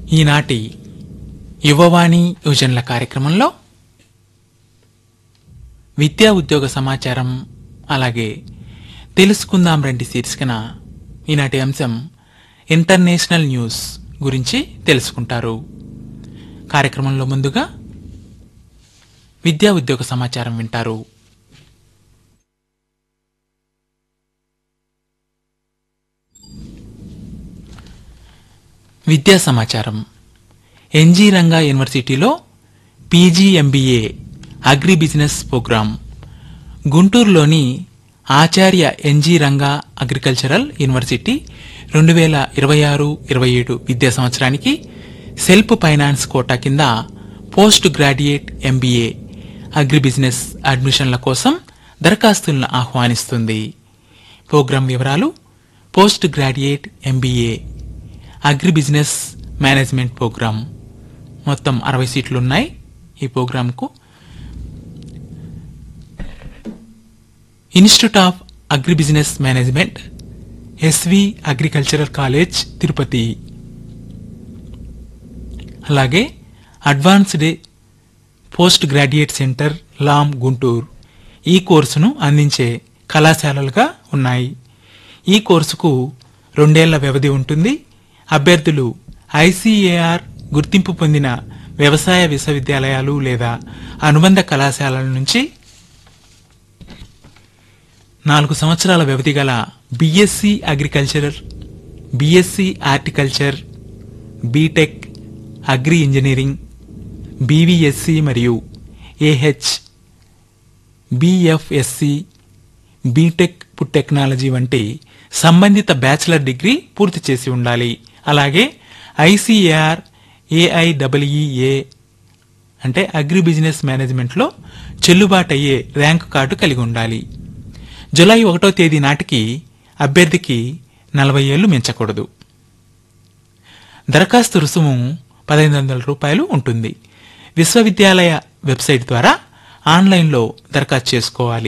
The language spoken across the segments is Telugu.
ఈనాటి యువవాణి యువజనుల కార్యక్రమంలో విద్యా ఉద్యోగ సమాచారం అలాగే తెలుసుకుందాం రండి శీర్షికన ఈనాటి అంశం ఇంటర్నేషనల్ న్యూస్ గురించి తెలుసుకుంటారు కార్యక్రమంలో ముందుగా విద్యా ఉద్యోగ సమాచారం వింటారు విద్యా సమాచారం ఎన్జీ రంగా యూనివర్సిటీలో PG MBA agri business programme గుంటూరులోని Acharya NG Ranga agricultural university రెండు వేల ఇరవై ఆరు ఇరవై ఏడు విద్యా సంవత్సరానికి సెల్ఫ్ ఫైనాన్స్ కోటా కింద post graduate MBA agri business అడ్మిషన్ల కోసం దరఖాస్తులను ఆహ్వానిస్తుంది ప్రోగ్రాం వివరాలు post graduate MBA agri business management programme మొత్తం అరవై సీట్లు ఉన్నాయి ఈ ప్రోగ్రాంకు institute of agri business management SV agricultural college Tirupati అలాగే advanced post graduate centre Lam Guntur ఈ కోర్సును అందించే కళాశాలలుగా ఉన్నాయి ఈ కోర్సుకు రెండేళ్ల వ్యవధి ఉంటుంది అభ్యర్థులు ఐసీఏఆర్ గుర్తింపు పొందిన వ్యవసాయ విశ్వవిద్యాలయాలు లేదా అనుబంధ కళాశాలల నుంచి నాలుగు సంవత్సరాల వ్యవధి గల BSc agriculture BSc horticulture BTech agri engineering BVSc మరియు AH BFSc BTech food technology వంటి సంబంధిత బ్యాచిలర్ డిగ్రీ పూర్తి చేసి ఉండాలి అలాగే ఐసీఏఆర్ ఏఐడబ్ల్యూఏ అంటే అగ్రి బిజినెస్ మేనేజ్మెంట్లో చెల్లుబాటయ్యే ర్యాంకు కార్డు కలిగి ఉండాలి జులై ఒకటో తేదీ నాటికి అభ్యర్థికి నలభై ఏళ్లు మించకూడదు దరఖాస్తు రుసుము పదహైదు వందల రూపాయలు ఉంటుంది విశ్వవిద్యాలయ వెబ్సైట్ ద్వారా ఆన్లైన్లో దరఖాస్తు చేసుకోవాలి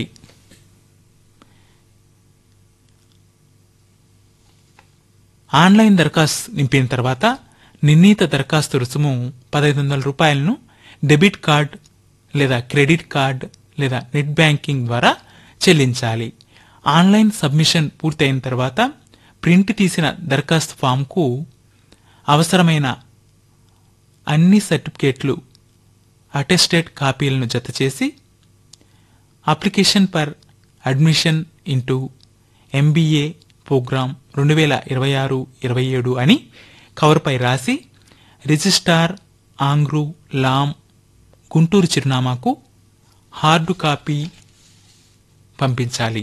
ఆన్లైన్ దరఖాస్తు నింపిన తర్వాత నిర్ణీత దరఖాస్తు రుసుము పదహైదు వందల రూపాయలను డెబిట్ కార్డ్ లేదా క్రెడిట్ కార్డ్ లేదా నెట్ బ్యాంకింగ్ ద్వారా చెల్లించాలి ఆన్లైన్ సబ్మిషన్ పూర్తయిన తర్వాత ప్రింట్ తీసిన దరఖాస్తు ఫామ్కు అవసరమైన అన్ని సర్టిఫికేట్లు అటెస్టెడ్ కాపీలను జతచేసి application for admission into MBA programme రెండు వేల ఇరవై ఆరు ఇరవై ఏడు అని కవర్పై రాసి రిజిస్టార్ ఆంగ్రూ లామ్ గుంటూరు చిరునామాకు హార్డు కాపీ పంపించాలి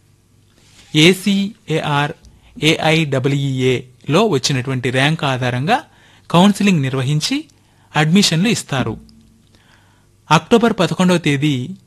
ఏసీఏఆర్ ఏఐడబ్ల్యూఏలో వచ్చినటువంటి ర్యాంక్ ఆధారంగా కౌన్సిలింగ్ నిర్వహించి అడ్మిషన్లు ఇస్తారు అక్టోబర్ పదకొండవ తేదీ